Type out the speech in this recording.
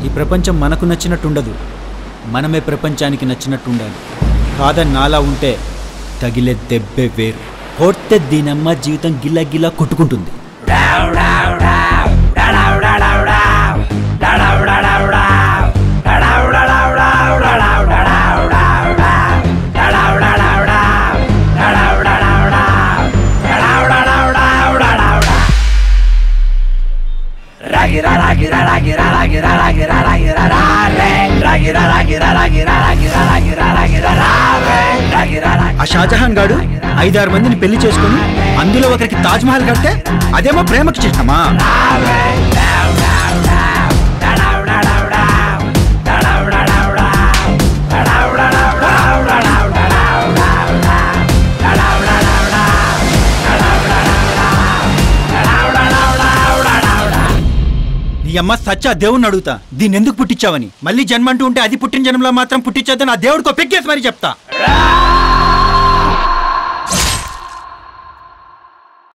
ఈ ప్రపంచం మనకు నచ్చినట్టు ఉండదు మనమే ప్రపంచానికి నచ్చినట్టు ఉండాలి కాదని నాలా ఉంటే తగిలే దెబ్బే వేరు కొడితే దీనమ్మ జీవితం గిల్ల గిల్ల కొట్టుకుంటుంది ఆ షాజహాన్ గాడు ఐదారు మందిని పెళ్లి చేసుకుని అందులో ఒకరికి తాజ్ మహల్ కడితే అదేమో ప్రేమకు చిహ్నమా నీ అమ్మ సచ్చా దేవుణ్ణి అడుగుతా దీన్ని ఎందుకు పుట్టించావని మళ్ళీ జన్మ అంటూ ఉంటే అది పుట్టిన జన్మలో మాత్రం పుట్టించొద్దని ఆ దేవుడికో పెగ్గేసి మరి చెప్తా